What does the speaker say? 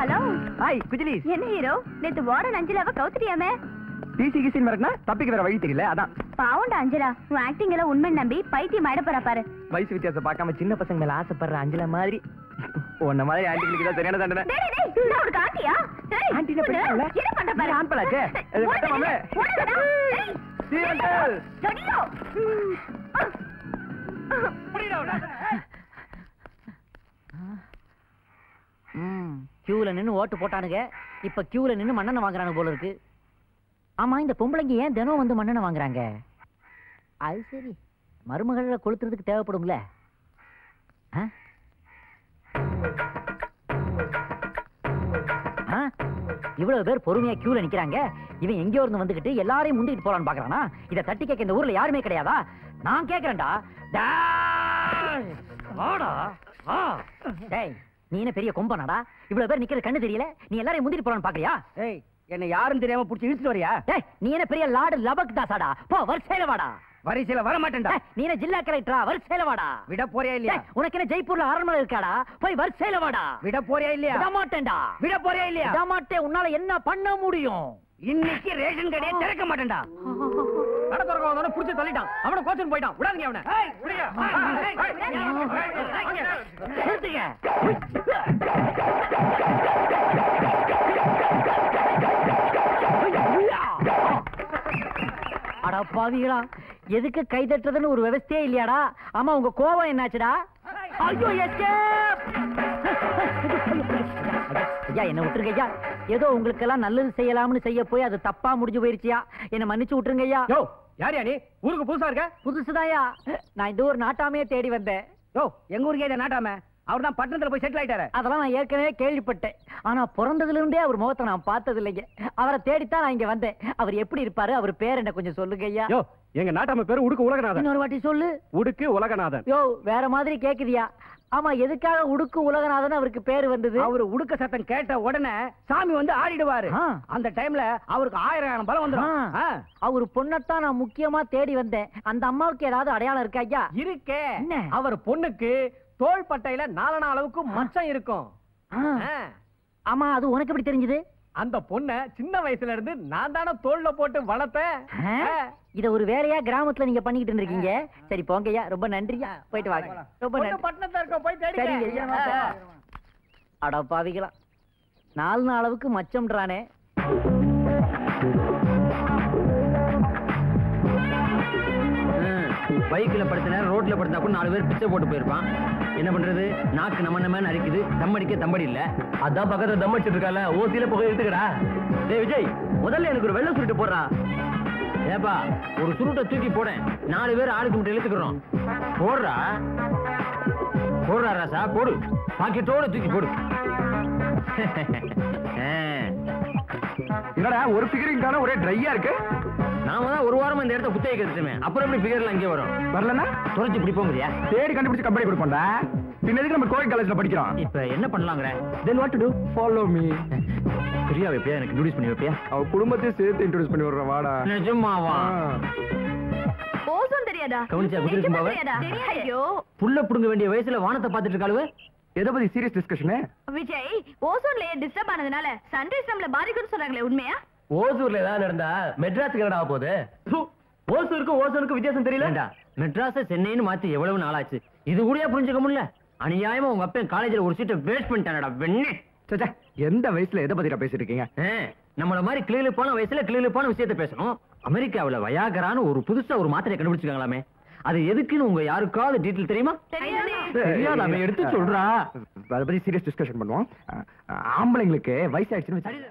Hello hi குஜிலி என்ன hero நேத்து warden அஞ்சலாவை கவுத்துட்டியாமே DC கிசின் மிரட்டினா தப்பிக்க வேற வழி தெரியல அதான் பாவுண்டா அஞ்சலா உன் ஆக்டிங் எல்லாம் உண்மை நம்பி பைத்தியம் ஆயிட போறா பாரு வயசு வித்தியாசம் பார்க்காம சின்ன பசங்க மேல ஆசைப்படுற அஞ்சல மாதிரி உன்ன மாதிரி ஆண்டிகளுக்கு தான் சரியான தண்டனை டேய், டேய், டேய், நான் உனக்கு ஆண்டியா? டேய், ஆண்டினா உன்னை பெரியவங்கள? என்ன பண்ற பாரு? நீ ஆண் பிள்ளாச்சே. அது உனக்கு வெட்டமாமே. என்ன? உனக்குடா? டேய், சீரண்டல். தடியோ. ம் கியூல நின்னு ஓட்டு போட்டானுங்க இப்ப கியூல நின்னு மண்ணெண்ணெய் வாங்குறானுங்க போல இருக்கு ஆமா இந்த பொம்பளைங்க ஏன் தினம் வந்து மண்ணெண்ணெய் வாங்குறாங்க அது சரி மருமகளை கொளுத்துறதுக்கு தேவைப்படும்ல ஆ? ஆ? இவ்வளவு பேர் பொறுமையா கியூல நிக்கிறாங்க இவன் எங்கேயோ இருந்து வந்துகிட்டு எல்லாரையும் முந்திட்டு போலான்னு பாக்குறானா இத தட்டி கேட்க இந்த ஊர்ல யாருமே கிடையாதா நான் கேக்குறேன்டா டேய், வாடா வா டேய் நீ என்ன பெரிய கொம்பனாடா இவ்வளவு பேர் நிக்கிறது கண்ணு தெரியல நீ எல்லாரையும் முந்திட்டு போலான்னு பாக்குறியா ஏய் என்ன யாரும் தெரியாம புடிச்சு இழுத்துட்டு வரியா டேய் நீ என்ன பெரிய லார்டு லபக் தாசாடா போ வரிசையில வாடா வரிசையில வர மாட்டேன்டா டேய், நீ என்ன ஜில்லா கலெக்டரா வரிசையில வாடா விட போறியா இல்லையா டேய், உனக்கு என்ன ஜெய்ப்பூர்ல அரண்மனை இருக்காடா போய் வரிசையில வாடா விட போறியா இல்லையா விட மாட்டேன்டா விட போறியா இல்லையா விட மாட்டேன் உன்னால என்ன பண்ண முடியும் இன்னைக்கு ரேஷன் கடையை திறக்க மாட்டேன்டா கடை திறக்க வந்தவன புடிச்சு தள்ளிட்டான் அவன கோச்சன் போயிட்டான் விடாதீங்க அவனை ஏய், விடுங்க. ஏய், ஏய், ஏய், நிறுத்துங்க. அட பாவிகளா எதுக்கு கை தட்டுறதுன்னு ஒரு விவஸ்தையே இல்லையாடா ஆமா உங்க கோவம் என்னாச்சுடா ஐயோ escape! ஐயா என்ன விட்டுருங்க ஐயா ஏதோ உங்களுக்கு எல்லாம் நல்லது செய்யலாம்னு செய்ய போய் அது தப்பா முடிஞ்சு போயிருச்சியா என்ன மன்னிச்சு விட்டுருங்க ஐயா யோ யார் நீ ஊருக்கு புதுசா இருக்க புதுசுதாயா நான் இந்த ஒரு நாட்டாமையே தேடி வந்தேன் யோ எங்க ஊருக்கே இதை நாட்டாம அவர் தான் பட்டணத்துல போய் செட்டில் ஆயிட்டாரு அதெல்லாம் நான் ஏற்கனவே கேள்விப்பட்டேன் ஆனா பிறந்ததுல இருந்தே அவர் முகத்தை நான் பார்த்தது இல்லைங்க அவரை தேடித்தான் நான் இங்க வந்தேன் அவர் எப்படி இருப்பாரு அவர் பேர் என்ன கொஞ்சம் சொல்லுங்க ஐயா யோ எங்க நாட்டாம பேரு உடுக்கு உலகநாதன் இன்னொரு வாட்டி சொல்லு உடுக்கு உலகநாதன் யோ வேற மாதிரி கேக்குதியா ஆமா எதுக்காக உடுக்கு உலகநாதன் அவருக்கு பேர் வந்தது அவரு உடுக்க சத்தம் கேட்ட உடனே சாமி வந்து ஆடிடுவாரு ஆ. அந்த டைம்ல அவருக்கு ஆயிரம் பலம் வந்துடும் ஆ. அவர் பொண்ணத்தான் நான் முக்கியமா தேடி வந்தேன் அந்த அம்மாவுக்கு ஏதாவது அடையாளம் இருக்கா ஐயா இருக்கே என்ன? அவர் பொண்ணுக்கு தோள் பட்டையில நாலனா அளவுக்கு மச்சம் இருக்கும் ஆ. ஆ. ஆமா அது உனக்கு எப்படி தெரிஞ்சது அந்த பொண்ண சின்ன வயசுல இருந்து நான் தானே தோல்ல போட்டு வளர்த்தேன் ஆ? ஆ. இத ஒரு வேலையா கிராமத்துல நீங்க பண்ணிக்கிட்டு இருக்கீங்க சரி போங்கய்யா ரொம்ப நன்றியா போயிட்டு வாங்க ரொம்ப பொண்ணு நன்றி பட்டணத்துல இருக்க போய் சரி தேடி ஐயா அட பாவிகளா நாலு நாள் அளவுக்கு மச்சம்ன்றானே பைக்ல படுத்தின ரோட்ல படுத்தா கூட நாலு பேர் பிச்சை போட்டு போயிருப்பான் என்ன பண்றது நாக்கு நம்ம நம்ம அரிக்குது தம்மடிக்க தம்படி இல்ல அதான் பக்கத்துல தம் அடிச்சிட்டு இருக்கால ஓசியில புகை எடுத்துக்கடா டேய் விஜய் முதல்ல எனக்கு ஒரு வெள்ளை சுருட்டு போடுறா ஏப்பா ஒரு சுருட்டை தூக்கி போடேன் நாலு பேர் ஆளுக்கு மட்டும் இழுத்துக்கிறோம் போடுறா போடுறா ராசா போடு பாக்கெட்டோட தூக்கி போடு ஆ. என்னடா ஒரு ஃபிகரிங் தானே ஒரே ட்ரையா இருக்கு நாம தான் ஒரு வாரமா இந்த இடத்த குத்தகை கத்துட்டுமே அப்புறம் எப்படி ஃபிகர்லாம் இங்கே வரும் வரலன்னா துறைச்சு பிடிப்போங்கிறியா தேடி கண்டுபிடிச்சு கம்பெனி கொடுப்போம்டா பின்ன எதுக்கு நம்ம கோவில் காலேஜ்ல படிக்கிறோம் இப்ப என்ன பண்ணலாங்கிற then what to do follow me Priya வைப்பியா எனக்கு இன்ட்ரோடியூஸ் பண்ணி வைப்பியா அவ குடும்பத்தையும் சேர்த்து இன்ட்ரோடியூஸ் பண்ணி விடுற வாடா நிஜமாவா ஓசோன் தெரியாதா கவனிச்சா குதிரை நிஜமா கும்பாவை? தெரியாதா ஐயோ புல்ல புடுங்க வேண்டிய வயசுல வானத்தை பார்த்துட்டு இருக்காளுவ எதை பத்தி serious discussion Vijay ozone layer disturb ஆனதுனால சன்ரைஸ் நம்மள பாதிக்கும்னு சொல்றாங்களே உண்மையா ஓசூர்ல ஏதாவது நடந்தா மெட்ராஸுக்கு என்னடா போகுது ஓசூருக்கும் ஓசூருக்கும் வித்தியாசம் தெரியல மெட்ராஸ சென்னைன்னு மாத்தி எவ்வளவு நாளாச்சு இது கூட புரிஞ்சுக்க முடியல அநியாயமா உங்க அப்பன் காலேஜ்ல ஒரு சீட்டை வேஸ்ட் பண்ணிட்டானடா வெண்ணே சச்சா எந்த வயசுல எதை பத்திடா பேசிட்டு இருக்கீங்க ஆ, நம்மள மாதிரி கிளியலுப்பான வயசுல கிளியலுப்பான விஷயத்தை பேசணும் அமெரிக்காவுல வயாகரான்னு ஒரு புதுசா ஒரு மாத்திரை கண்டுபிடிச்சிருக்காங்களாமே அது எதுக்குன்னு உங்க யாருக்காவது டீட்டெயில் தெரியுமா தெரியாதே தெரியாதாமே எடுத்து சொல்றா அதை பத்தி சீரியஸ் டிஸ்கஷன் பண்ணுவோம் அஹ், ஆம்பளைங்களுக்கு வயசாயிடுச்சுன்னு வச்சுக்கோங்க.